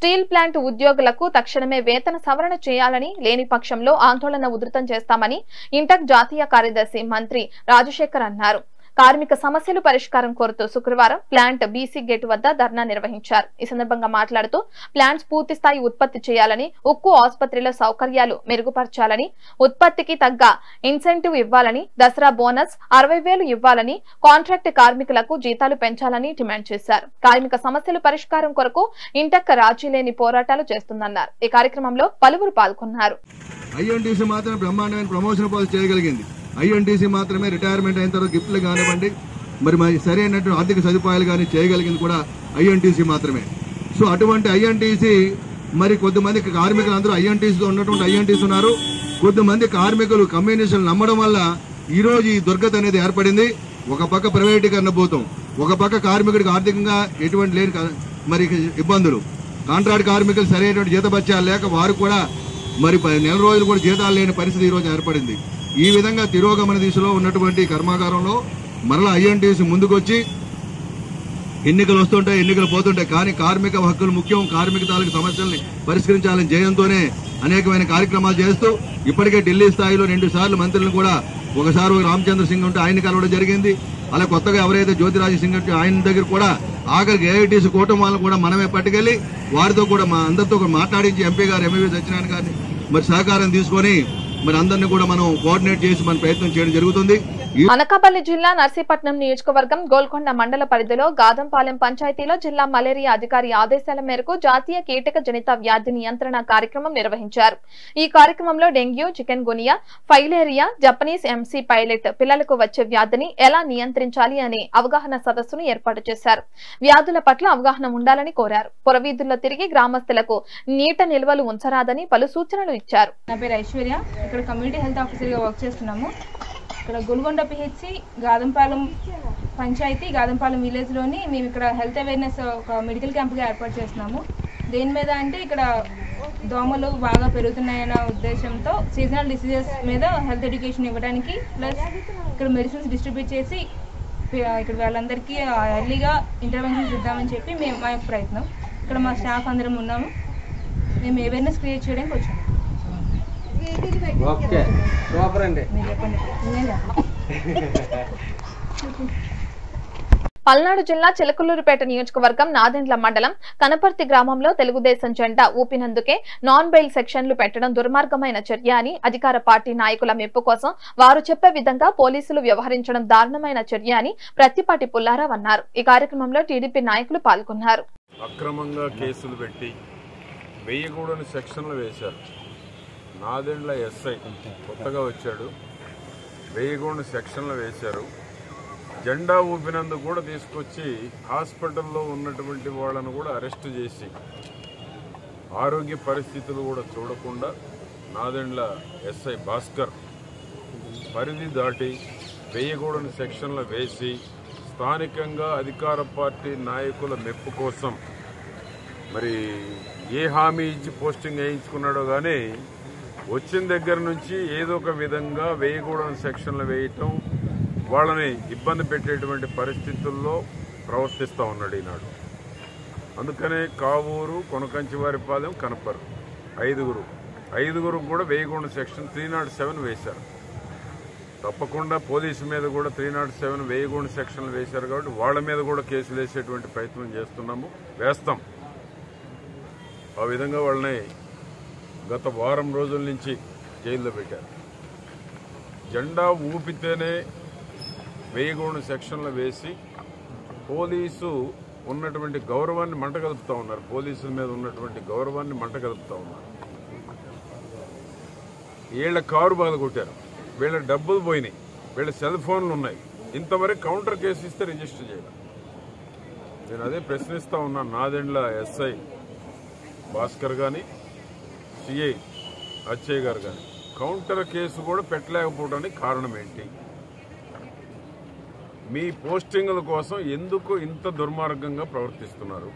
Steel plant ఉద్యోగులకు తక్షణమే వేతన సవరణ చేయాలని లేని పక్షంలో ఆందోళన ఉధృతం చేస్తామని ఇంటక్ జాతీయ కార్యదర్శి మంత్రి రాజశేఖర్ అన్నారు కార్మిక సమస్యలు పరిష్కారం కోరుతూ శుక్రవారం ప్లాంట్ బీసీ గేట్ వద్ద ధర్నా నిర్వహించారు ఈ సందర్భంగా మాట్లాడుతూ ప్లాంట్స్ పూర్తి స్థాయి ఉత్పత్తి చేయాలని ఉక్కు ఆసుపత్రిలో సౌకర్యాలు మెరుగుపరచాలని ఉత్పత్తికి తగ్గ ఇన్సెంటివ్ ఇవ్వాలని దసరా బోనస్ అరవై వేలు ఇవ్వాలని కాంట్రాక్ట్ కార్మికులకు జీతాలు పెంచాలని డిమాండ్ చేశారు కార్మిక సమస్యల పరిష్కారం కొరకు ఇంటక్క రాజీ లేని పోరాటాలు చేస్తుందన్నారు ఈ కార్యక్రమంలో పలువురు పాల్గొన్నారు ఐఎన్టీసీ మాత్రమే బ్రహ్మాండమైన ప్రమోషన్ పాలసీ చేయగలిగింది ఐఎన్టీసీ మాత్రమే రిటైర్మెంట్ అయిన తర్వాత గిఫ్ట్లు కానివ్వండి మరి మరి సరైనటువంటి ఆర్థిక సదుపాయాలు కానీ చేయగలిగింది కూడా ఐఎన్టీసీ మాత్రమే సో అటువంటి ఐఎన్టీసీ మరి కొద్దిమంది కార్మికులు అందరూ ఐఎన్టీసీతో ఉన్నటువంటి ఐఎన్టీసీ ఉన్నారు కొద్దిమంది కార్మికులు కమ్యూనిస్టులు నమ్మడం వల్ల ఈ రోజు ఈ దుర్గత అనేది ఏర్పడింది ఒక పక్క ప్రైవేటీకరణ పోతాం ఒక పక్క కార్మికుడికి ఆర్థికంగా ఎటువంటి లేని క- మరి ఇబ్బందులు కాంట్రాక్ట్ కార్మికులు సరైనటువంటి జీతభత్యాలు లేక వారు కూడా మరి ప- నెల రోజులు కూడా జీతాలు లేని పరిస్థితి ఈ రోజు ఏర్పడింది ఈ విధంగా తిరోగమన దిశలో ఉన్నటువంటి కర్మాగారంలో మరలా ఐఎన్టీసీ ముందుకొచ్చి ఎన్నికలు వస్తుంటాయి ఎన్నికలు పోతుంటాయి కానీ కార్మిక హక్కులు ముఖ్యం కార్మిక తాలూకు సమస్యల్ని పరిష్కరించాలని జయంతోనే అనేకమైన కార్యక్రమాలు చేస్తూ ఇప్పటికే ఢిల్లీ స్థాయిలో రెండు సార్లు మంత్రులను కూడా ఒకసారి ఒక రామచంద్ర సింగ్ ఉంటే ఆయన కలవడం జరిగింది అలా కొత్తగా ఎవరైతే జ్యోతిరాజు సింగ్ ఉంటే ఆయన దగ్గర కూడా ఆఖరికి ఏఐటీసీ కూటమి వాళ్ళని కూడా మనమే పట్టుకెళ్లి వారితో కూడా మా అందరితో కూడా మాట్లాడించి ఎంపీ గారు ఎంఏవి సత్యనారాయణ గారిని మరి సహకారం తీసుకొని మరి అందరినీ కూడా మనం కోఆర్డినేట్ చేసి మన ప్రయత్నం చేయడం జరుగుతుంది ఈ అనకాపల్లి జిల్లా నర్సీపట్నం నియోజకవర్గం గోల్కొండ మండల పరిధిలో గాదంపాలెం పంచాయతీలో జిల్లా మలేరియా అధికారి ఆదేశాల మేరకు జాతీయ కీటక జనిత వ్యాధి నియంత్రణ కార్యక్రమం నిర్వహించారు ఈ కార్యక్రమంలో dengue chikungunya filaria Japanese encephalitis పిల్లలకు వచ్చే వ్యాధిని ఎలా నియంత్రించాలి అనే అవగాహన సదస్సును ఏర్పాటు చేశారు వ్యాధుల పట్ల అవగాహన ఉండాలని కోరారు పొరవీధుల్లో తిరిగి గ్రామస్తులకు నీట నిల్వలు ఉంచరాదని పలు సూచనలు ఇచ్చారు నా పేరు ఐశ్వర్య ఇక్కడ కమ్యూనిటీ హెల్త్ ఆఫీసర్గా వర్క్ చేస్తున్నాము ఇక్కడ గొల్గొండ పిహెచ్సి గాదంపాలెం పంచాయతీ గాదంపాలెం విలేజ్లోని మేము ఇక్కడ హెల్త్ అవేర్నెస్ ఒక మెడికల్ క్యాంప్గా ఏర్పాటు చేస్తున్నాము దేని మీద అంటే ఇక్కడ దోమలు బాగా పెరుగుతున్నాయన్న ఉద్దేశంతో సీజనల్ డిసీజెస్ మీద హెల్త్ ఎడ్యుకేషన్ ఇవ్వడానికి ప్లస్ ఇక్కడ మెడిసిన్స్ డిస్ట్రిబ్యూట్ చేసి పి- ఇక్కడ వాళ్ళందరికీ ఎర్లీగా ఇంటర్వెన్షన్స్ ఇద్దామని చెప్పి మేము మా యొక్క ప్రయత్నం ఇక్కడ మా స్టాఫ్ అందరం ఉన్నాము మేము అవేర్నెస్ క్రియేట్ చేయడానికి వచ్చాము ఓకే సూపర్ అండి మీరు చెప్పండి నేనే చెప్పాలి. పల్నాడు జిల్లా చిలకలూరుపేట నియోజకవర్గం నాదెండ్ల మండలం కనపర్తి గ్రామంలో తెలుగుదేశం జెండా ఊపినందుకే నాన్ బెయిల్ సెక్షన్లు పెట్టడం దుర్మార్గమైన చర్య అని అధికార పార్టీ నాయకుల మెప్పు కోసం వారు చెప్పే విధంగా పోలీసులు వ్యవహరించడం దారుణమైన చర్య అని ప్రత్తిపాటి పుల్లారావు అన్నారు ఈ కార్యక్రమంలో టీడీపీ నాయకులు పాల్గొన్నారు అక్రమంగా కేసులు పెట్టి వేయకూడని సెక్షన్లు వేశారు నాదెండ్ల ఎస్ఐ కొత్తగా వచ్చాడు వేయకూడని సెక్షన్లు వేశారు జెండా ఊపినందుకు కూడా తీసుకొచ్చి హాస్పిటల్లో ఉన్నటువంటి వాళ్ళను కూడా అరెస్ట్ చేసి ఆరోగ్య పరిస్థితులు కూడా చూడకుండా నాదెండ్ల ఎస్ఐ భాస్కర్ పరిధి దాటి వేయకూడని సెక్షన్లు వేసి స్థానికంగా అధికార పార్టీ నాయకుల మెప్పు కోసం మరి ఏ హామీ ఇచ్చి పోస్టింగ్ వేయించుకున్నాడో కానీ వచ్చిన దగ్గర నుంచి ఏదో ఒక విధంగా వేయకూడని సెక్షన్లు వేయటం వాళ్ళని ఇబ్బంది పెట్టేటువంటి పరిస్థితుల్లో ప్రవర్తిస్తూ ఉన్నాడు ఈనాడు అందుకనే కావూరు కొనకంచివారిపాలెం కనపరు ఐదుగురు ఐదుగురు కూడా వేయకూడని సెక్షన్ త్రీ నాట్ సెవెన్ వేశారు తప్పకుండా పోలీసు మీద కూడా త్రీ నాట్ సెవెన్ వేయకూడని సెక్షన్లు వేశారు కాబట్టి వాళ్ళ మీద కూడా కేసులు వేసేటువంటి ప్రయత్నం చేస్తున్నాము వేస్తాం ఆ విధంగా వాళ్ళని గత వారం రోజుల నుంచి జైల్లో పెట్టారు జెండా ఊపితేనే వేయకూడని సెక్షన్లు వేసి పోలీసు ఉన్నటువంటి గౌరవాన్ని మంట కలుపుతా ఉన్నారు పోలీసుల మీద ఉన్నటువంటి గౌరవాన్ని మంట కలుపుతా ఉన్నారు వీళ్ళ కారు బాధ కొట్టారు వీళ్ళ డబ్బులు పోయినాయి వీళ్ళ సెల్ ఫోన్లు ఉన్నాయి ఇంతవరకు కౌంటర్ కేసు ఇస్తే రిజిస్టర్ చేయాలి నేను అదే ప్రశ్నిస్తా ఉన్నాను నాదెండ్ల ఎస్ఐ భాస్కర్ కానీ సిఐ అచ్చయ్య గారు కానీ కౌంటర్ కేసు కూడా పెట్టలేకపోవడానికి కారణం ఏంటి మీ పోస్టింగుల కోసం ఎందుకు ఇంత దుర్మార్గంగా ప్రవర్తిస్తున్నారు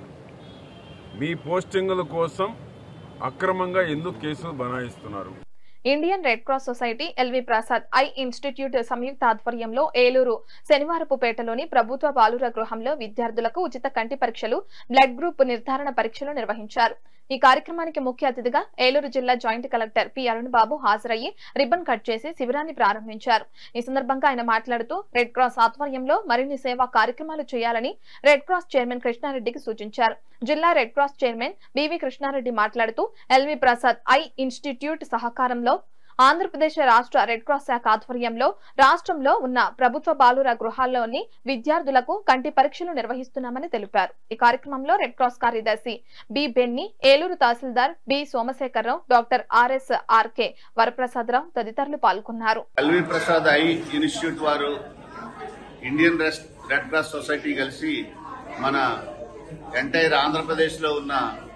మీ పోస్టింగుల కోసం అక్రమంగా ఎందుకు కేసులు బనాయిస్తున్నారు Indian Red Cross Society LV Prasad eye institute సంయుక్త ఆధ్వర్యంలో ఏలూరు శనివారపుపేటలోని ప్రభుత్వ బాలుర గృహంలో విద్యార్థులకు ఉచిత కంటి పరీక్షలు బ్లడ్ గ్రూప్ నిర్ధారణ పరీక్షలు నిర్వహించారు ఈ కార్యక్రమానికి ముఖ్య అతిథిగా ఏలూరు జిల్లా joint collector P Arun Babu హాజరయ్యి రిబ్బన్ కట్ చేసి శిబిరాన్ని ప్రారంభించారు ఈ సందర్భంగా ఆయన మాట్లాడుతూ రెడ్ క్రాస్ ఆధ్వర్యంలో మరిన్ని సేవా కార్యక్రమాలు చేయాలని రెడ్ క్రాస్ చైర్మన్ కృష్ణారెడ్డికి సూచించారు జిల్లా Red Cross chairman BV Krishna Reddy మాట్లాడుతూ ఎల్వి ప్రసాద్ ఐ ఇన్స్టిట్యూట్ సహకారంలో ఆంధ్రప్రదేశ్ రాష్ట్ర రెడ్ క్రాస్ శాఖ ఆధ్వర్యంలో రాష్ట్రంలో ఉన్న ప్రభుత్వ బాలుర గృహాల్లోని విద్యార్థులకు కంటి పరీక్షలు నిర్వహిస్తున్నామని తెలిపారు ఈ కార్యక్రమంలో రెడ్ క్రాస్ కార్యదర్శి B Benny Eluru tahsildar B Somasekhara Rao doctor RS RK Varaprasada Rao తదితరులు పాల్గొన్నారు ఎల్వి ప్రసాద్ ఐ ఇన్స్టిట్యూట్ వారు ఇండియన్ రెస్ రెడ్ క్రాస్ సొసైటీ కలిసి మన ఎంటైర్ ఆంధ్రప్రదేశ్లో ఉన్న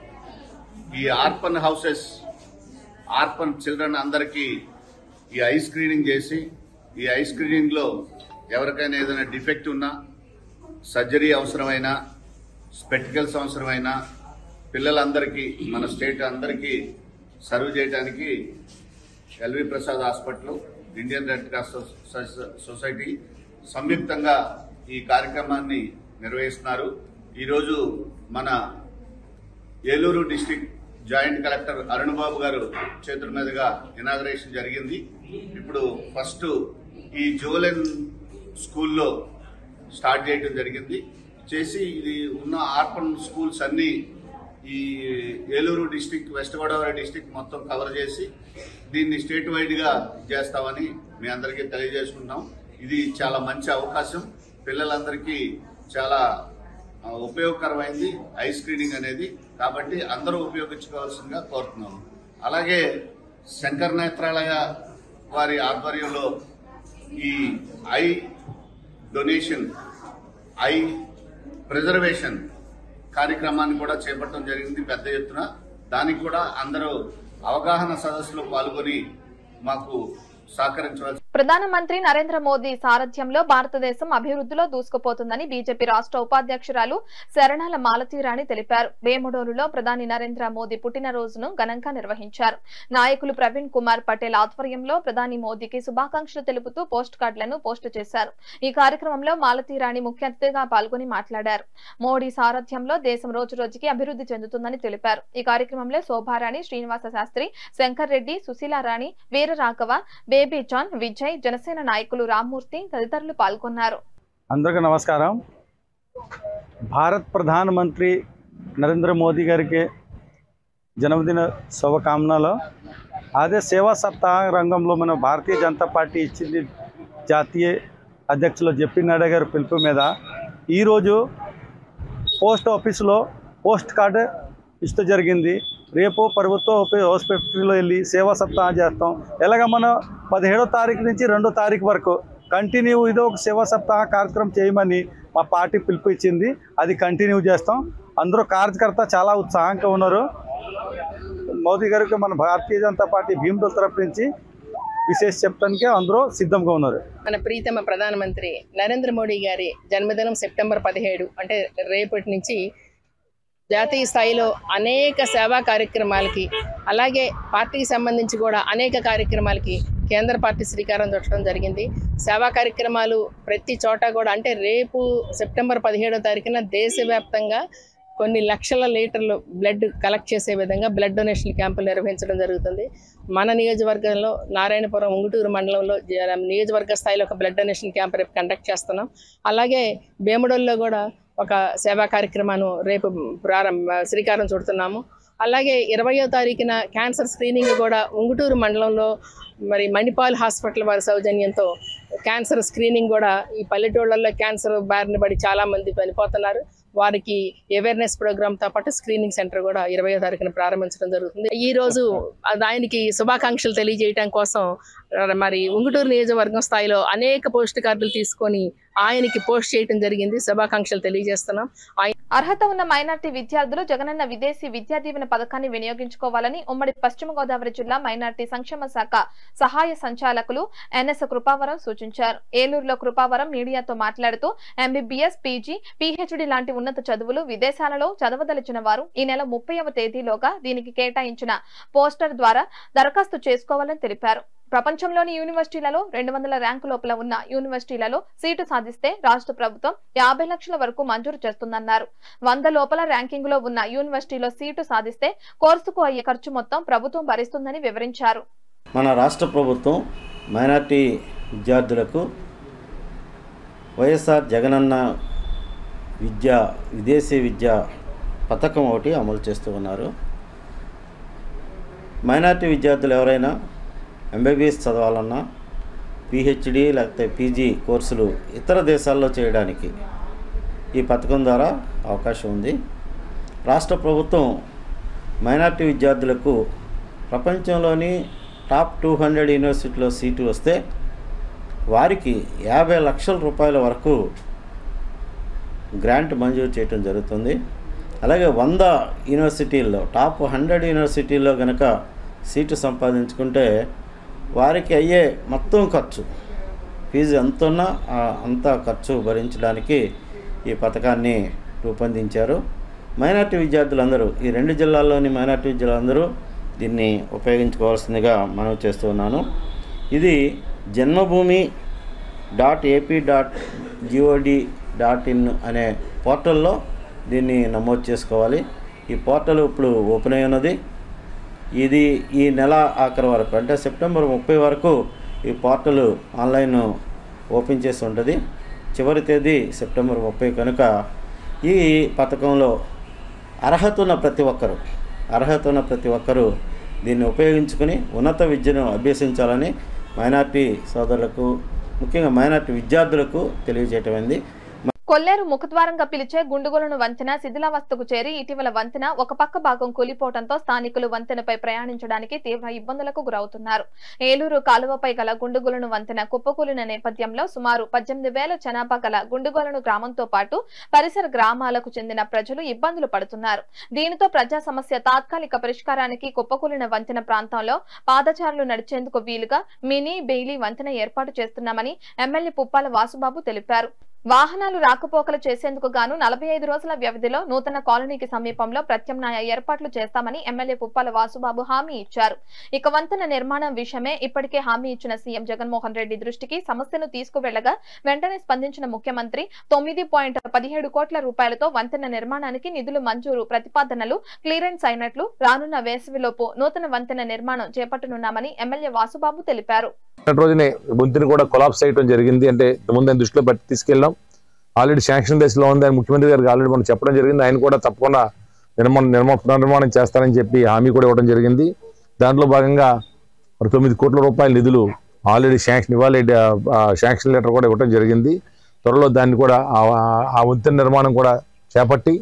ఈ ఆర్పన్ హౌసెస్ ఆర్పన్ చిల్డ్రన్ అందరికీ ఈ ఐ స్క్రీనింగ్ చేసి ఈ ఐ స్క్రీనింగ్లో ఎవరికైనా ఏదైనా డిఫెక్ట్ ఉన్నా సర్జరీ అవసరమైనా స్పెటికల్స్ అవసరమైనా పిల్లలందరికీ మన స్టేట్ అందరికీ సర్వ్ చేయడానికి LV Prasad hospital Indian Red Cross సొ- సొసైటీ సంయుక్తంగా ఈ కార్యక్రమాన్ని నిర్వహిస్తున్నారు ఈరోజు మన Eluru district joint collector Arun Babu garu చేతుల మీదుగా ఇనాగరేషన్ జరిగింది ఇప్పుడు ఫస్ట్ ఈ జోలెన్ స్కూల్లో స్టార్ట్ చేయడం జరిగింది చేసి ఇది ఉన్న ఆర్పన్ స్కూల్స్ అన్ని ఈ Eluru district West Godavari district మొత్తం కవర్ చేసి దీన్ని స్టేట్ వైడ్ గా చేస్తామని మీ అందరికీ తెలియజేసుకుంటాం ఇది చాలా మంచి అవకాశం పిల్లలందరికీ చాలా ఆ, ఉపయోగకరమైంది ఐ స్క్రీనింగ్ అనేది కాబట్టి అందరూ ఉపయోగించుకోవాల్సిందిగా కోరుతున్నాము అలాగే శంకర్ నేత్రాలయ వారి ఆధ్వర్యంలో ఈ ఐ డొనేషన్ ఐ ప్రిజర్వేషన్ కార్యక్రమాన్ని కూడా చేపట్టడం జరిగింది పెద్ద ఎత్తున దానికి కూడా అందరూ అవగాహన సదస్సులో పాల్గొని మాకు సహకరించవలసి ప్రధానమంత్రి నరేంద్ర మోదీ సారథ్యంలో భారతదేశం అభివృద్ధిలో దూసుకుపోతుందని బీజేపీ రాష్ట్ర ఉపాధ్యక్షురాలు శరణాల మాలతీరాణి తెలిపారు వేముడోలులో ప్రధాని నరేంద్ర మోదీ పుట్టినరోజును ఘనంగా నిర్వహించారు నాయకులు ప్రవీణ్ కుమార్ పటేల్ ఆధ్వర్యంలో ప్రధాని మోదీకి శుభాకాంక్షలు తెలుపుతూ పోస్ట్ కార్డులను పోస్టు చేశారు ఈ కార్యక్రమంలో మాలతీరాణి ముఖ్య అతిథిగా పాల్గొని మాట్లాడారు మోడీ సారథ్యంలో దేశం రోజు రోజుకి అభివృద్ధి చెందుతుందని తెలిపారు ఈ కార్యక్రమంలో శోభారాణి శ్రీనివాస శాస్త్రి శంకర్ రెడ్డి సుశీలారాణి వీరరాఘవ బేబీ జాన్ విజయ్ జనసేన నాయకులు రామ్మూర్తి తదితరులు పాల్గొన్నారు అందరికీ నమస్కారం భారత్ ప్రధానమంత్రి నరేంద్ర మోదీ గారికి జన్మదిన శుభకామనలు అదే సేవా సప్తాహ రంగంలో మన భారతీయ జనతా పార్టీ ఇచ్చింది జాతీయ అధ్యక్షులు జెపి నడ్డా గారి పిలుపు మీద ఈరోజు పోస్ట్ ఆఫీసులో పోస్ట్ కార్డు ఇస్తూ జరిగింది రేపు ప్రభుత్వ ఉప- హాస్పిటల్లో వెళ్ళి సేవా సప్తాహం చేస్తాం ఎలాగ మనం పదిహేడో తారీఖు నుంచి రెండో తారీఖు వరకు కంటిన్యూ ఇదో ఒక సేవా సప్తాహ కార్యక్రమం చేయమని మా పార్టీ పిలుపు ఇచ్చింది అది కంటిన్యూ చేస్తాం అందరూ కార్యకర్త చాలా ఉత్సాహంగా ఉన్నారు మోదీ గారికి మన భారతీయ జనతా పార్టీ భీమడోల్ తరపు నుంచి విశేష చెప్పడానికి అందరూ సిద్ధంగా ఉన్నారు మన ప్రీతమ ప్రధానమంత్రి నరేంద్ర మోడీ గారి జన్మదినం సెప్టెంబర్ పదిహేడు అంటే రేపటి నుంచి జాతీయ స్థాయిలో అనేక సేవా కార్యక్రమాలకి అలాగే పార్టీకి సంబంధించి కూడా అనేక కార్యక్రమాలకి కేంద్ర పార్టీ శ్రీకారం చుట్టడం జరిగింది సేవా కార్యక్రమాలు ప్రతి చోట కూడా అంటే రేపు సెప్టెంబర్ పదిహేడో తారీఖున దేశవ్యాప్తంగా కొన్ని లక్షల లీటర్లు బ్లడ్ కలెక్ట్ చేసే విధంగా బ్లడ్ డొనేషన్ క్యాంపులు నిర్వహించడం జరుగుతుంది మన నియోజకవర్గంలో నారాయణపురం ఉంగుటూరు మండలంలో జ- నియోజకవర్గ స్థాయిలో ఒక బ్లడ్ డొనేషన్ క్యాంప్ రేపు కండక్ట్ చేస్తున్నాం అలాగే భీముడోల్లో కూడా ఒక సేవా కార్యక్రమాన్ని రేపు ప్రారంభ శ్రీకారం చుడుతున్నాము అలాగే ఇరవయో తారీఖున క్యాన్సర్ స్క్రీనింగ్ కూడా ఉంగుటూరు మండలంలో మరి మణిపాల్ హాస్పిటల్ వారి సౌజన్యంతో క్యాన్సర్ స్క్రీనింగ్ కూడా ఈ పల్లెటూళ్ళల్లో క్యాన్సర్ బారిన పడి చాలా మంది చనిపోతున్నారు వారికి అవేర్నెస్ ప్రోగ్రామ్తో పాటు స్క్రీనింగ్ సెంటర్ కూడా ఇరవయో తారీఖున ప్రారంభించడం జరుగుతుంది ఈ రోజు అది ఆయనకి శుభాకాంక్షలు తెలియజేయడం కోసం మరి ఉంగుటూరు నియోజకవర్గం స్థాయిలో అనేక పోస్ట్ కార్డులు తీసుకొని ఆయనకి పోస్ట్ చేయడం జరిగింది శుభాకాంక్షలు తెలియజేస్తున్నాం ఆయన అర్హత ఉన్న మైనార్టీ విద్యార్థులు జగనన్న విదేశీ విద్యా దీవెన పథకాన్ని వినియోగించుకోవాలని ఉమ్మడి పశ్చిమ గోదావరి జిల్లా మైనార్టీ సంక్షేమ శాఖ సహాయ సంచాలకులు ఎన్ఎస్ కృపావరం సూచించారు ఏలూరులో కృపావరం మీడియాతో మాట్లాడుతూ ఎంబీబీఎస్ పీజీ పీహెచ్డీ లాంటి ఉన్నత చదువులు విదేశాలలో చదవదలిచిన వారు ఈ నెల ముప్పైవ తేదీలోగా దీనికి కేటాయించిన పోస్టర్ ద్వారా దరఖాస్తు చేసుకోవాలని తెలిపారు ప్రపంచంలోని యూనివర్సిటీలలో రెండు వందల ర్యాంకు లోపల ఉన్న యూనివర్సిటీలలో సీటు సాధిస్తే రాష్ట్ర ప్రభుత్వం యాభై లక్షల వరకు మంజూరు చేస్తుందన్నారు వంద లోపల ర్యాంకింగ్ లో ఉన్న యూనివర్సిటీలో సీటు సాధిస్తే కోర్సుకు అయ్యే ఖర్చు మొత్తం ప్రభుత్వం భరిస్తుందని వివరించారు మన రాష్ట్ర ప్రభుత్వం మైనార్టీ విద్యార్థులకు వైఎస్ఆర్ జగనన్న విద్య విదేశీ విద్య పథకం ఒకటి అమలు చేస్తూ ఉన్నారు మైనార్టీ విద్యార్థులు ఎవరైనా ఎంబీబీఎస్ చదవాలన్నా పిహెచ్డి లేకపోతే పీజీ కోర్సులు ఇతర దేశాల్లో చేయడానికి ఈ పథకం ద్వారా అవకాశం ఉంది రాష్ట్ర ప్రభుత్వం మైనార్టీ విద్యార్థులకు ప్రపంచంలోని టాప్ టూ హండ్రెడ్ యూనివర్సిటీలో సీటు వస్తే వారికి యాభై లక్షల రూపాయల వరకు గ్రాంట్ మంజూరు చేయటం జరుగుతుంది అలాగే వంద యూనివర్సిటీల్లో టాప్ హండ్రెడ్ యూనివర్సిటీల్లో కనుక సీటు సంపాదించుకుంటే వారికి అయ్యే మొత్తం ఖర్చు ఫీజు ఎంత ఉన్నా ఆ అంత ఖర్చు భరించడానికి ఈ పథకాన్ని రూపొందించారు మైనార్టీ విద్యార్థులందరూ ఈ రెండు జిల్లాల్లోని మైనార్టీ విద్యార్థులందరూ దీన్ని ఉపయోగించుకోవాల్సిందిగా మనం చేస్తూ ఉన్నాను ఇది జన్మభూమి డాట్ ఏపీ డాట్ జిఓడి డాట్ ఇన్ అనే పోర్టల్లో దీన్ని నమోదు చేసుకోవాలి ఈ పోర్టల్ ఇప్పుడు ఓపెన్ అయి ఉన్నది ఇది ఈ నెల ఆఖరి వరకు అంటే సెప్టెంబర్ ముప్పై వరకు ఈ పోర్టల్ ఆన్లైన్ ఓపెన్ చేసి ఉంటుంది చివరి తేదీ సెప్టెంబర్ ముప్పై కనుక ఈ పథకంలో అర్హత ఉన్న ప్రతి ఒక్కరూ అర్హత ఉన్న ప్రతి ఒక్కరూ దీన్ని ఉపయోగించుకుని ఉన్నత విద్యను అభ్యసించాలని మైనార్టీ సోదరులకు ముఖ్యంగా మైనార్టీ విద్యార్థులకు తెలియజేయటమైంది కొల్లేరు ముఖద్వారంగా పిలిచే గుండుగోలను వంతెన శిథిలావస్థకు చేరి ఇటీవల వంతెన ఒక పక్క భాగం కూలిపోవడంతో స్థానికులు వంతెనపై ప్రయాణించడానికి తీవ్ర ఇబ్బందులకు గురవుతున్నారు ఏలూరు కాలువపై గల గుండుగోలను వంతెన కుప్పకూలిన నేపథ్యంలో సుమారు పద్దెనిమిది వేల జనాభా గల గుండుగోలను గ్రామంతో పాటు పరిసర గ్రామాలకు చెందిన ప్రజలు ఇబ్బందులు పడుతున్నారు దీనితో ప్రజా సమస్య తాత్కాలిక పరిష్కారానికి కుప్పకూలిన వంతెన ప్రాంతంలో పాదచారులు నడిచేందుకు వీలుగా మినీ బెయిలీ వంతెన ఏర్పాటు చేస్తున్నామని ఎమ్మెల్యే పుప్పాల వాసుబాబు తెలిపారు వాహనాలు రాకపోకలు చేసేందుకు గాను నలభై ఐదు రోజుల వ్యవధిలో నూతన కాలనీకి సమీపంలో ప్రత్యామ్నాయ ఏర్పాట్లు చేస్తామని ఎమ్మెల్యే పుప్పాల వాసుబాబు హామీ ఇచ్చారు ఇక వంతెన నిర్మాణం విషయమే ఇప్పటికే హామీ ఇచ్చిన సీఎం జగన్మోహన్ రెడ్డి దృష్టికి సమస్యను తీసుకువెళ్లగా వెంటనే స్పందించిన ముఖ్యమంత్రి తొమ్మిది పాయింట్ పదిహేడు కోట్ల రూపాయలతో వంతెన నిర్మాణానికి నిధులు మంజూరు ప్రతిపాదనలు క్లియరెన్స్ అయినట్లు రానున్న వేసవిలోపు నూతన వంతెన నిర్మాణం చేపట్టనున్నామని ఎమ్మెల్యే వాసుబాబు తెలిపారు నిన్నటి రోజునే బొంతిని కూడా కొలాప్స్ చేయడం జరిగింది అంటే ముందు ఆయన దృష్టిలో బట్టి తీసుకెళ్ళాం ఆల్రెడీ శాంక్షన్ దశలో ఉంది ఆయన ముఖ్యమంత్రి గారికి ఆల్రెడీ మనం చెప్పడం జరిగింది ఆయన కూడా తప్పకుండా నిర్మాణం నిర్మా పునర్నిర్మాణం చేస్తారని చెప్పి హామీ కూడా ఇవ్వడం జరిగింది దాంట్లో భాగంగా మరి తొమ్మిది కోట్ల రూపాయల నిధులు ఆల్రెడీ శాంక్షన్ ఇవ్వాలి శాంక్షన్ లెటర్ కూడా ఇవ్వడం జరిగింది త్వరలో దాన్ని కూడా ఆ- ఆ వంతెన నిర్మాణం కూడా చేపట్టి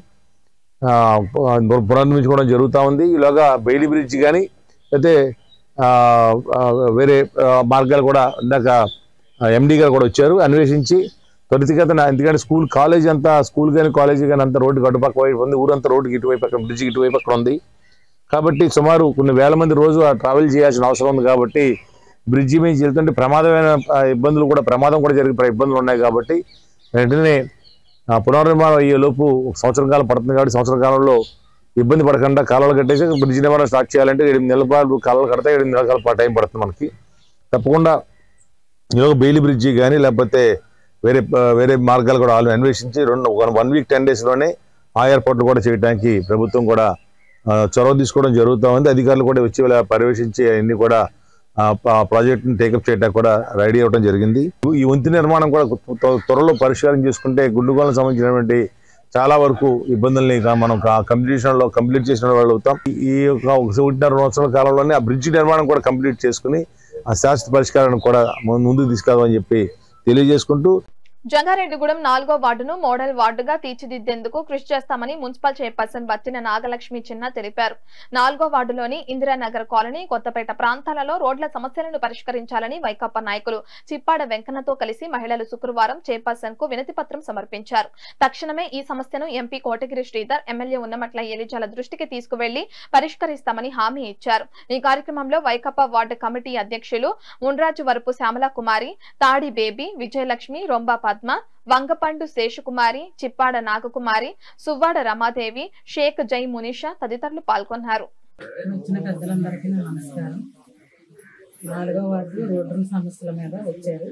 ఆ, పు- పునర్నిర్మించుకోవడం జరుగుతూ ఉంది ఈలోగా బెయిలీ బ్రిడ్జ్ కానీ అయితే ఆ, ఆ, వేరే ఆ, మార్గాలు కూడా ఇందాక ఎండి గారు కూడా వచ్చారు అన్వేషించి త్వరితగతిన ఎందుకంటే స్కూల్ కాలేజ్ అంతా స్కూల్ కానీ కాలేజీ కానీ అంతా రోడ్డు అటుపక్క వైపు ఉంది ఊరంతా రోడ్డుకి ఇటువైపు అక్కడ బ్రిడ్జికి ఇటువైపు అక్కడ ఉంది కాబట్టి సుమారు కొన్ని వేల మంది రోజు ఆ ట్రావెల్ చేయాల్సిన అవసరం ఉంది కాబట్టి బ్రిడ్జి మీద వెళ్తుంటే ప్రమాదమైన ఆ, ఇబ్బందులు కూడా ప్రమాదం కూడా జరిగే ప్ర- ఇబ్బందులు ఉన్నాయి కాబట్టి వెంటనే ఆ, పునర్నిర్మాణం అయ్యే లోపు ఒక సంవత్సరం కాలం పడుతుంది కాబట్టి సంవత్సర కాలంలో ఇబ్బంది పడకుండా కాలువలు కట్టేసి బ్రిడ్జ్ నిర్మాణం స్టార్ట్ చేయాలంటే ఎనిమిది నెలల పాటు కాలువలు కడితే ఎనిమిది నెలల పాటు టైం పడుతుంది మనకి తప్పకుండా ఈలోగా బెయిలీ బ్రిడ్జి కానీ లేకపోతే వేరే ఆ, వేరే మార్గాలు కూడా వాళ్ళు అన్వేషించి రెండు వన్ వీక్ టెన్ డేస్లోనే ఆ ఏర్పాట్లు కూడా చేయడానికి ప్రభుత్వం కూడా ఆ, చొరవ తీసుకోవడం జరుగుతూ ఉంది అధికారులు కూడా వచ్చి ఇలా పర్యవేక్షించి అన్ని కూడా ఆ, ప- ప్రాజెక్టుని టేకప్ చేయడానికి కూడా రెడీ అవ్వడం జరిగింది ఈ వంతె నిర్మాణం కూడా త్వ- త్వరలో పరిష్కారం చేసుకుంటే గుండుగోళం సంబంధించినటువంటి చాలా వరకు ఇబ్బందుల్ని కా- మనం కంప్లీషన్ లో కంప్లీట్ చేసిన వాళ్ళు అవుతాం ఈ యొక్క ఒకటిన్నర సంవత్సరాల కాలంలోనే ఆ బ్రిడ్జ్ నిర్మాణం కూడా కంప్లీట్ చేసుకుని ఆ శాశ్వత పరిష్కారాన్ని కూడా ము- ముందుకు తీసుకెళ్దామని చెప్పి తెలియజేసుకుంటూ జంగారెడ్డిగూడెం నాలుగో వార్డును మోడల్ వార్డుగా తీర్చిదిద్దేందుకు కృషి చేస్తామని మున్సిపల్ చైర్పర్సన్ బత్తిన నాగలక్ష్మి చిన్న తెలిపారు నాలుగో వార్డులోని ఇందిరానగర్ కాలనీ కొత్తపేట ప్రాంతాలలో రోడ్ల సమస్యలను పరిష్కరించాలని వైకాపా నాయకులు చిప్పాడ వెంకన్నతో కలిసి మహిళలు శుక్రవారం చైర్పర్సన్ కు వినతి పత్రం సమర్పించారు తక్షణమే ఈ సమస్యను ఎంపీ కోటగిరి శ్రీధర్ ఎమ్మెల్యే ఉన్నమట్ల ఎలిజాల దృష్టికి తీసుకువెళ్లి పరిష్కరిస్తామని హామీ ఇచ్చారు ఈ కార్యక్రమంలో వైకాపా వార్డు కమిటీ అధ్యక్షులు ఉండ్రాజు వరపు శ్యామల కుమారి తాడి బేబీ విజయలక్ష్మి రొంబా పద్మ వంగపండు శేషకుమారి చిప్పాడ నాగకుమారి సువ్వాడ రమాదేవి షేక్ జై మునిషా తదితరులు పాల్గొన్నారు వచ్చిన పెద్దలందరికీ నా నమస్కారం నాలుగో వార్డు రోడ్డు సమస్యల మీద వచ్చారు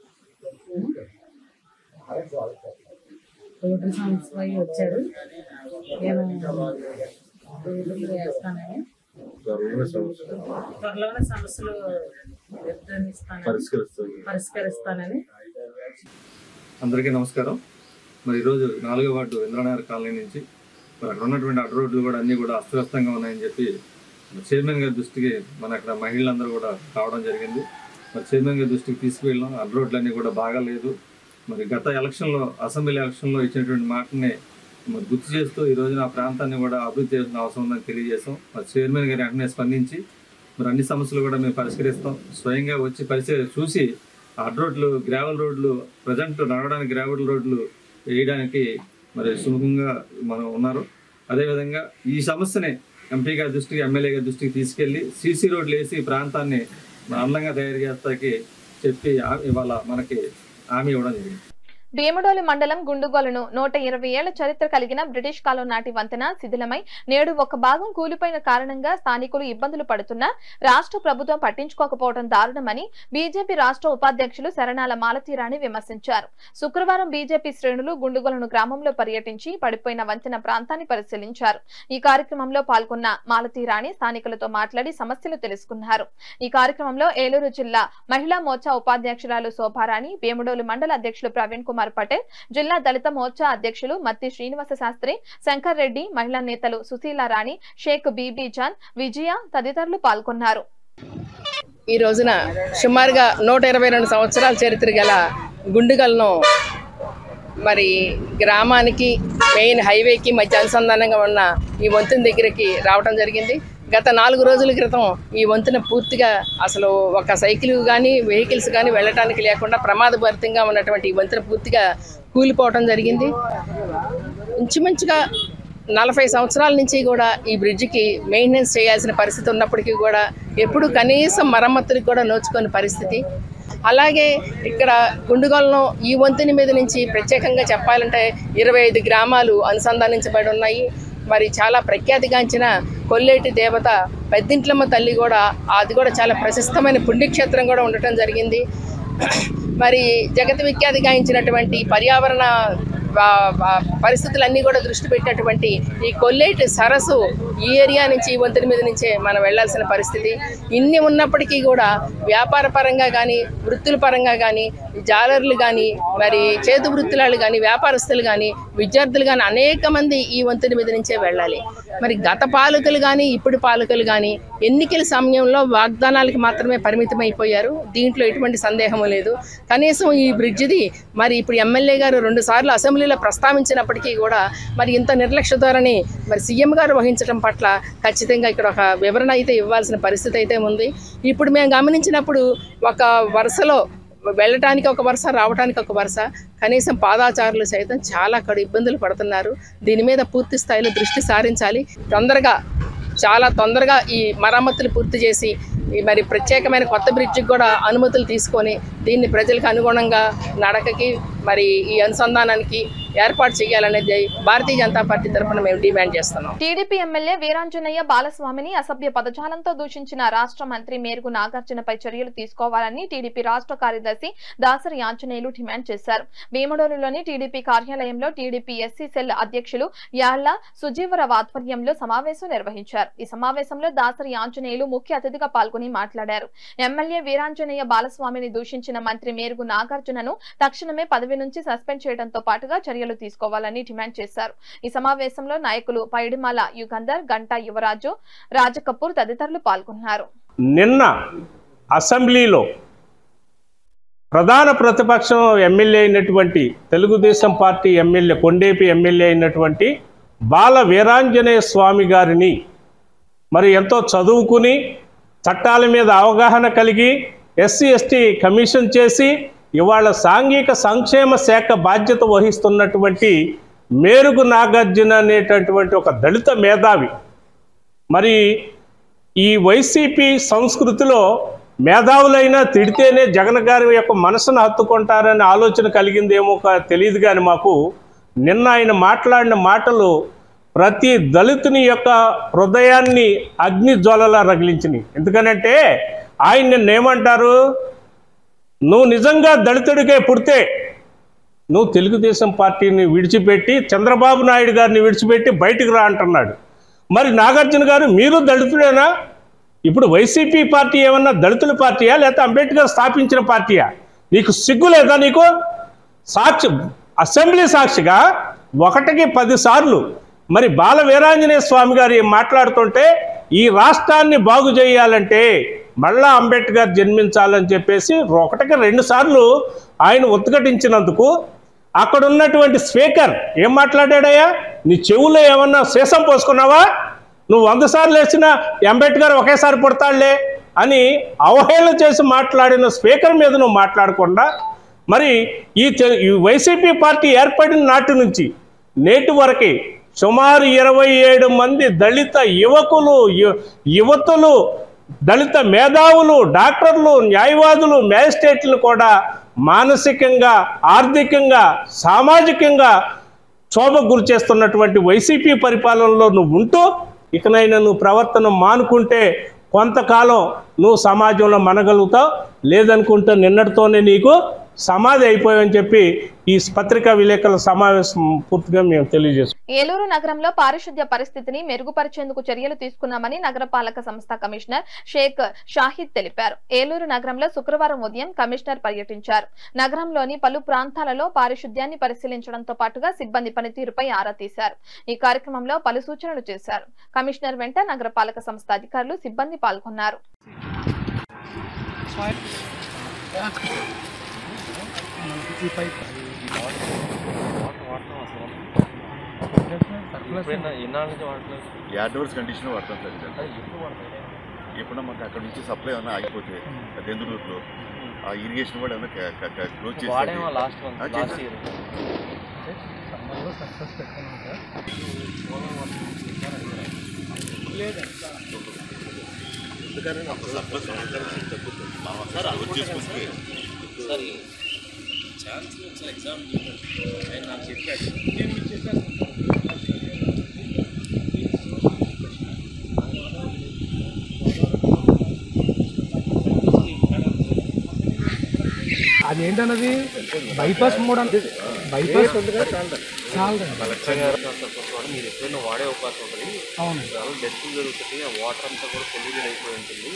రోడ్డు సమస్యపై వచ్చారు నేను రోడ్లు వేస్తానని త్వరలోనే సమస్యలు నిర్ధారిస్తానని పరిష్కరిస్తానని అందరికీ నమస్కారం మరి ఈరోజు నాలుగో వార్డు ఇంద్రనగర్ కాలనీ నుంచి మరి అక్కడ ఉన్నటువంటి అడ్డు రోడ్లు కూడా అన్నీ కూడా అస్తవ్యస్తంగా ఉన్నాయని చెప్పి చైర్మన్ గారి దృష్టికి మన అక్కడ మహిళలందరూ కూడా రావడం జరిగింది మరి చైర్మన్ గారి దృష్టికి తీసుకువెళ్ళాం అడ్డు రోడ్లన్నీ కూడా బాగాలేదు మరి గత ఎలక్షన్లో అసెంబ్లీ ఎలక్షన్లో ఇచ్చినటువంటి మాటని మరి గుర్తు చేస్తూ ఈ రోజున ఆ ప్రాంతాన్ని కూడా అభివృద్ధి చేసిన అవసరం ఉందని తెలియజేసాం మరి చైర్మన్ గారి వెంటనే స్పందించి మరి అన్ని సమస్యలు కూడా మేము పరిష్కరిస్తాం స్వయంగా వచ్చి పరిశీలి చూసి అడ్ రోడ్లు గ్రావెల్ రోడ్లు ప్రజెంట్ నడవడానికి గ్రావెల్ రోడ్లు వేయడానికి మరి సుముఖంగా మనం ఉన్నారు అదేవిధంగా ఈ సమస్యని ఎంపీ గారి దృష్టికి ఎమ్మెల్యే గారి దృష్టికి తీసుకెళ్లి సీసీ రోడ్లు వేసి ఈ ప్రాంతాన్ని అందంగా తయారు చేస్తాకి చెప్పి ఆ- ఇవాళ మనకి హామీ ఇవ్వడం జరిగింది భీమడోలి మండలం గుండుగోలను నూట ఇరవై ఏళ్ల చరిత్ర కలిగిన బ్రిటిష్ కాలం నాటి వంతెన శిథిలమై నేడు ఒక భాగం కూలిపోయిన కారణంగా స్థానికులు ఇబ్బందులు పడుతున్నా రాష్ట్ర ప్రభుత్వం పట్టించుకోకపోవడం దారుణమని బీజేపీ రాష్ట్ర ఉపాధ్యక్షులు శరణాల మాలతీరాణి విమర్శించారు శుక్రవారం బీజేపీ శ్రేణులు గుండుగోలను గ్రామంలో పర్యటించి పడిపోయిన వంతెన ప్రాంతాన్ని పరిశీలించారు ఈ కార్యక్రమంలో పాల్గొన్న మాలతీరాణి స్థానికులతో మాట్లాడి సమస్యలు తెలుసుకున్నారు ఈ కార్యక్రమంలో ఏలూరు జిల్లా మహిళా మోర్చా ఉపాధ్యక్షురాలు శోభారాణి భీముడోలు మండల అధ్యక్షులు ప్రవీణ్ కుమార్ పటేల్ జిల్లా దళిత మోర్చా అధ్యక్షులు మత్తి శ్రీనివాస శాస్త్రి శంకర్ రెడ్డి మహిళా నేతలు సుశీల రాణి షేక్ బీబీ జాన్ విజయ తదితరులు పాల్గొన్నారు ఈ రోజున సుమారుగా నూట ఇరవై రెండు సంవత్సరాల చరిత్ర గల గుండుగలను మరి గ్రామానికి మెయిన్ హైవేకి మధ్య అనుసంధానంగా ఉన్న ఈ వంతెన దగ్గరికి రావడం జరిగింది గత నాలుగు రోజుల క్రితం ఈ వంతెన పూర్తిగా అసలు ఒక సైకిల్ కానీ వెహికల్స్ కానీ వెళ్ళటానికి లేకుండా ప్రమాదభరితంగా ఉన్నటువంటి ఈ వంతెన పూర్తిగా కూలిపోవటం జరిగింది ఇంచుమించుగా నలభై సంవత్సరాల నుంచి కూడా ఈ బ్రిడ్జికి మెయింటెనెన్స్ చేయాల్సిన పరిస్థితి ఉన్నప్పటికీ కూడా ఎప్పుడు కనీసం మరమ్మతులకు కూడా నోచుకోని పరిస్థితి అలాగే ఇక్కడ గుండుగోలను ఈ వంతెన మీద నుంచి ప్రత్యేకంగా చెప్పాలంటే ఇరవై ఐదు గ్రామాలు అనుసంధానించబడి ఉన్నాయి మరి చాలా ప్రఖ్యాతిగాంచిన కొల్లేటి దేవత పెద్దింట్లమ్మ తల్లి కూడా అది కూడా చాలా ప్రశస్తమైన పుణ్యక్షేత్రం కూడా ఉండటం జరిగింది మరి జగత్ విఖ్యాతి గాయించినటువంటి పర్యావరణ వా- వా- పరిస్థితులన్నీ కూడా దృష్టి పెట్టినటువంటి ఈ కొల్లేటి సరస్సు ఈ ఏరియా నుంచి ఈ వంతెన మీద నుంచే మనం వెళ్ళాల్సిన పరిస్థితి ఇన్ని ఉన్నప్పటికీ కూడా వ్యాపార పరంగా కానీ వృత్తుల పరంగా కానీ జాలర్లు కానీ మరి చేతి వృత్తులాళ్ళు కానీ వ్యాపారస్తులు కానీ విద్యార్థులు కానీ అనేక మంది ఈ వంతెన మీద నుంచే వెళ్ళాలి మరి గత పాలకులు కానీ ఇప్పుడు పాలకులు కానీ ఎన్నికల సమయంలో వాగ్దానాలకు మాత్రమే పరిమితమైపోయారు దీంట్లో ఎటువంటి సందేహం లేదు కనీసం ఈ బ్రిడ్జిది మరి ఇప్పుడు ఎమ్మెల్యే గారు రెండు సార్లు అసెంబ్లీలో ప్రస్తావించినప్పటికీ కూడా మరి ఇంత నిర్లక్ష్య ధోరణి మరి సీఎం గారు వహించడం పట్ల ఖచ్చితంగా ఇక్కడ ఒక వివరణ అయితే ఇవ్వాల్సిన పరిస్థితి అయితే ఉంది ఇప్పుడు మేము గమనించినప్పుడు ఒక వరుసలో వెళ్ళటానికి ఒక వరుస రావడానికి ఒక వరుస కనీసం పాదాచారులు సైతం చాలా కడు ఇబ్బందులు పడుతున్నారు దీని మీద పూర్తి స్థాయిలో దృష్టి సారించాలి తొందరగా చాలా తొందరగా ఈ మరమ్మతులు పూర్తి చేసి ఈ మరి ప్రత్యేకమైన కొత్త బ్రిడ్జికి కూడా అనుమతులు తీసుకొని దీన్ని ప్రజలకు అనుగుణంగా నడకకి మరి ఈ అనుసంధానానికి ఏర్పాటు చేయాలనేది భారతీయ జనతా పార్టీ తరఫున మేము డిమాండ్ చేస్తున్నాం టీడీపీ ఎమ్మెల్యే వీరాంజనేయ బాలస్వామిని అసభ్య పదజాలంతో దూషించిన రాష్ట్ర మంత్రి మేరుగు నాగార్జునపై చర్యలు తీసుకోవాలని టీడీపీ రాష్ట్ర కార్యదర్శి దాసరి ఆంజనేయులు డిమాండ్ చేశారు భీమడోలులోని టీడీపీ కార్యాలయంలో టీడీపీ ఎస్సీ సెల్ అధ్యక్షులు యాళ్ల సుజీవరావు ఆధ్వర్యంలో సమావేశం నిర్వహించారు ఈ సమావేశంలో దాసరి ఆంజనేయులు ముఖ్య అతిథిగా పాల్గొని మాట్లాడారు ఎమ్మెల్యే వీరాంజనేయ బాలస్వామిని దూషించిన మంత్రి మేరుగు నాగార్జునను తక్షణమే పదవి నుంచి సస్పెండ్ చేయడంతో పాటుగా చర్యలు తీసుకోవాలని డిమాండ్ చేశారు ఈ సమావేశంలో నాయకులు పైడిమాల యుగంధర్ గంటా యువరాజు రాజకపూర్ తదితరులు పాల్గొన్నారు నిన్న అసెంబ్లీలో ప్రధాన ప్రతిపక్షం ఎమ్మెల్యే అయినటువంటి Telugu Desam party MLA Kondepi MLA అయినటువంటి బాల వీరాంజనేయ స్వామి గారిని మరి ఎంతో చదువుకుని చట్టాల మీద అవగాహన కలిగి ఎస్సీ ఎస్టీ కమిషన్ చేసి ఇవాళ సాంఘిక సంక్షేమ శాఖ బాధ్యత వహిస్తున్నటువంటి మేరుగు నాగార్జున అనేటటువంటి ఒక దళిత మేధావి మరి ఈ వైసీపీ సంస్కృతిలో మేధావులైనా తిడితేనే జగన్ గారి యొక్క మనసును హత్తుకుంటారనే ఆలోచన కలిగిందేమో కా- తెలియదు కానీ మాకు నిన్న ఆయన మాట్లాడిన మాటలు ప్రతి దళితుని యొక్క హృదయాన్ని అగ్ని జ్వాలలా రగిలించినాయి ఎందుకనంటే ఆయన నిన్న ఏమంటారు నువ్వు నిజంగా దళితుడికే పుడితే నువ్వు తెలుగుదేశం పార్టీని విడిచిపెట్టి చంద్రబాబు నాయుడు గారిని విడిచిపెట్టి బయటికి రా అంటున్నాడు మరి నాగార్జున గారు మీరు దళితుడేనా ఇప్పుడు వైసీపీ పార్టీ ఏమన్నా దళితుల పార్టీయా లేకపోతే అంబేద్కర్ స్థాపించిన పార్టీయా నీకు సిగ్గు లేదా నీకు సాక్షి అసెంబ్లీ సాక్షిగా ఒకటికి పది సార్లు మరి బాల వీరాంజనేయ స్వామి గారు ఏం మాట్లాడుతుంటే ఈ రాష్ట్రాన్ని బాగు చేయాలంటే మళ్ళా అంబేద్కర్ జన్మించాలని చెప్పేసి ఒకటికి రెండు సార్లు ఆయన ఉద్ఘటించినందుకు అక్కడ ఉన్నటువంటి స్పీకర్ ఏం మాట్లాడాడయ్యా నీ చెవులో ఏమన్నా శేషం పోసుకున్నావా నువ్వు వంద సార్లు వేసిన అంబేద్కర్ ఒకేసారి పుడతాడులే అని అవహేళన చేసి మాట్లాడిన స్పీకర్ మీద నువ్వు మాట్లాడకుండా మరి ఈ తె- ఈ వైసీపీ పార్టీ ఏర్పడిన నాటి నుంచి నేటి వరకు సుమారు ఇరవై ఏడు మంది దళిత యువకులు యు- యువతులు దళిత మేధావులు డాక్టర్లు న్యాయవాదులు మ్యాజిస్ట్రేట్లు కూడా మానసికంగా ఆర్థికంగా సామాజికంగా క్షోభకు గురి చేస్తున్నటువంటి వైసీపీ పరిపాలనలో నువ్వు ఉంటూ ఇకనైనా నువ్వు ప్రవర్తన మానుకుంటే కొంతకాలం నువ్వు సమాజంలో మనగలుగుతావు లేదనుకుంటే నిన్నటితోనే నీకు సమాధి అయిపోయావని చెప్పి ఈ పత్రికా విలేకరుల సమావేశం పూర్తిగా మేము తెలియజేస్తాం ఏలూరు నగరంలో పారిశుద్ధ్య పరిస్థితిని మెరుగుపరిచేందుకు చర్యలు తీసుకున్నామని నగరపాలక సంస్థ కమిషనర్ షేక్ షాహిద్ తెలిపారు ఏలూరు నగరంలో శుక్రవారం ఉదయం కమిషనర్ పర్యటించారు నగరంలోని పలు ప్రాంతాలలో పారిశుద్ధ్యాన్ని పరిశీలించడంతో పాటుగా సిబ్బంది పనితీరుపై ఆరా తీశారు ఈ కార్యక్రమంలో పలు సూచనలు చేశారు కమిషనర్ వెంట నగరపాలక సంస్థ అధికారులు సిబ్బంది పాల్గొన్నారు ఈ అడ్వర్స్ కండిషన్ వాడతాం సార్ ఇదంతా ఎప్పుడన్నా మాకు అక్కడ నుంచి సప్లై ఏమన్నా ఆగిపోతే దెందులూరులో ఆ ఇరిగేషన్ కూడా ఏమన్నా క్లోజ్ చేసి వాడేమో last month, ఆ, last చేశాం. year. సార్ అది వచ్చేసుకుంటే సరే ఛాన్స్ ఒకసారి ఎగ్జామ్ ఆయన నాకు చెప్పాడు అదేంటన్నది బైపాస్ మోడ్ అంటే బైపాస్ కలెక్టర్ గారు కూడా మీరు ఎప్పుడైనా వాడే అవకాశం ఉంటుంది అవును. చాలా డస్ట్ జరుగుతుంది ఆ వాటర్ అంతా కూడా పొల్యూటెడ్ అయిపోయి ఉంటుంది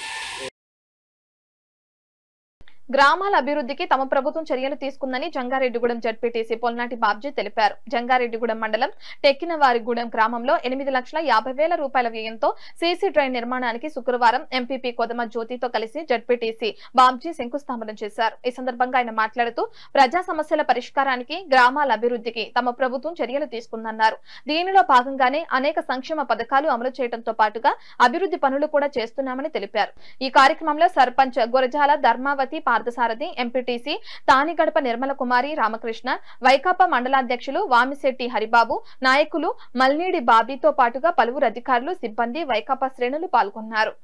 గ్రామాల అభివృద్ధికి తమ ప్రభుత్వం చర్యలు తీసుకుందని జంగారెడ్డిగూడెం జడ్పీటీసీ పొల్నాటి బాబ్జీ తెలిపారు జంగారెడ్డిగూడెం మండలం టెక్కినవారిగూడెం గ్రామంలో ఎనిమిది లక్షల యాభై వేల రూపాయల వ్యయంతో సీసీ డ్రైన్ నిర్మాణానికి శుక్రవారం ఎంపీపీ కొదమ జ్యోతితో కలిసి జడ్పీటీసీ బాబ్జీ శంకుస్థాపన చేశారు ఈ సందర్భంగా ఆయన మాట్లాడుతూ ప్రజా సమస్యల పరిష్కారానికి గ్రామాల అభివృద్ధికి తమ ప్రభుత్వం చర్యలు తీసుకుందన్నారు దీనిలో భాగంగానే అనేక సంక్షేమ పథకాలు అమలు చేయడంతో పాటుగా అభివృద్ధి పనులు కూడా చేస్తున్నామని తెలిపారు ఈ కార్యక్రమంలో సర్పంచ్ గురజాల ధర్మావతి పార్థసారథి ఎంపీటీసీ తానిగడప నిర్మల కుమారి రామకృష్ణ వైకాపా మండలాధ్యక్షులు వామిశెట్టి హరిబాబు నాయకులు మల్నీడి బాబీతో పాటుగా పలువురు అధికారులు సిబ్బంది వైకాపా శ్రేణులు పాల్గొన్నారు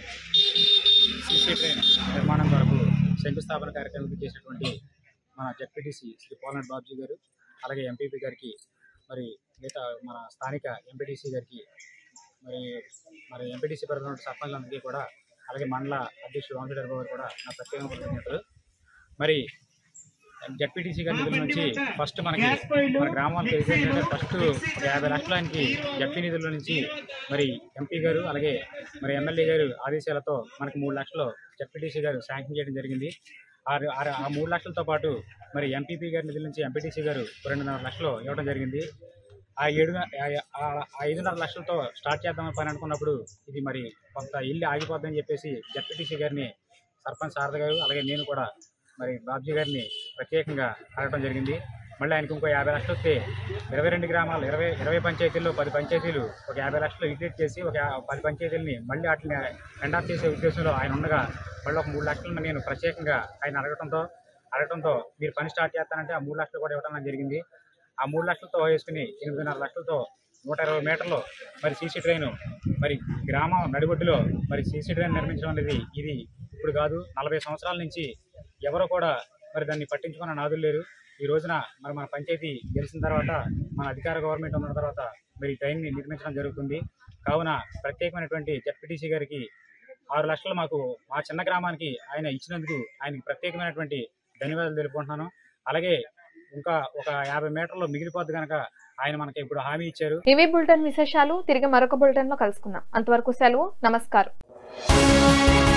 సీసీ ట్రైన్ నిర్మాణం కొరకు శంకుస్థాపన కార్యక్రమం చేసినటువంటి మన జెడ్పీటీసీ శ్రీ పోలనాథ్ బాబుజీ గారు అలాగే ఎంపీపీ గారికి మరి మిగతా మన స్థానిక ఎంపీటీసీ గారికి మరి మరి ఎంపీటీసీ పరిధిలో ఉన్న సర్పంచ్లందరికీ కూడా అలాగే మండల అధ్యక్షుడు వెంకటరావు గారు కూడా నా ప్రత్యేక కృతజ్ఞతలు మరి జడ్పీటీసీ గారి నిధుల నుంచి ఫస్ట్ మనకి మన గ్రామానికి తెలిసిందంటే ఫస్ట్ ఒక యాభై లక్షలు ఆయనకి జడ్పీ నిధుల నుంచి మరి ఎంపీ గారు అలాగే మరి ఎమ్మెల్యే గారు ఆదేశాలతో మనకి మూడు లక్షలు జడ్పీటీసీ గారు శాంక్షన్ చేయడం జరిగింది ఆ ఆ- ఆ మూడు లక్షలతో పాటు మరి ఎంపీపీ గారి నిధుల నుంచి ఎంపీటీసీ గారు రెండున్నర లక్షలు ఇవ్వడం జరిగింది ఆ ఏడు ఆ- ఆ- ఆ ఐదున్నర లక్షలతో స్టార్ట్ చేద్దామని పని అనుకున్నప్పుడు ఇది మరి కొంత ఇల్లు ఆగిపోద్దని చెప్పేసి జడ్పీటీసీ గారిని సర్పంచ్ శారద గారు అలాగే నేను కూడా మరి బాబ్జీ గారిని ప్రత్యేకంగా అడగడం జరిగింది మళ్ళీ ఆయనకి ఇంకో యాభై లక్షలు వస్తే ఇరవై రెండు గ్రామాలు ఇరవై ఇరవై పంచాయతీల్లో పది పంచాయతీలు ఒక యాభై లక్షలు ఇంక్రీజ్ చేసి ఒక యా- పది పంచాయతీలని మళ్ళీ వాటిని ఎండ్ ఆఫ్ చేసే ఉద్దేశంలో ఆయన ఉండగా మళ్ళీ ఒక మూడు లక్షలను నేను ప్రత్యేకంగా ఆయన అడగడంతో అడగడంతో మీరు పని స్టార్ట్ చేస్తానంటే ఆ మూడు లక్షలు కూడా ఇవ్వడం జరిగింది ఆ మూడు లక్షలతో వేసుకుని ఎనిమిదిన్నర లక్షలతో నూట ఇరవై మీటర్లు మరి సీసీ ట్రైన్ మరి గ్రామం నడిబొడ్డులో మరి సీసీ ట్రైన్ నిర్మించడం అనేది ఇది ఇప్పుడు కాదు నలభై సంవత్సరాల నుంచి ఎవరు కూడా మరి దాన్ని పట్టించుకున్న నాదులు లేరు ఈ రోజున మరి మన పంచాయతీ గెలిచిన తర్వాత మన అధికార గవర్నమెంట్ ఉన్న తర్వాత మరి ఈ ట్రైన్ని నిర్మించడం జరుగుతుంది కావున ప్రత్యేకమైనటువంటి జెడ్పీటీసీ గారికి ఆరు లక్షలు మాకు మా చిన్న గ్రామానికి ఆయన ఇచ్చినందుకు ఆయనకి ప్రత్యేకమైనటువంటి ధన్యవాదాలు తెలుపుకుంటున్నాను అలాగే ఇంకా ఒక యాభై మీటర్లు మిగిలిపోద్ది కనుక ఆయన మనకి ఇప్పుడు హామీ ఇచ్చారు ఇవి బులెటిన్ విశేషాలు తిరిగి మరొక బులెటిన్ లో కలుసుకుందాం అంతవరకు సెలవు నమస్కారం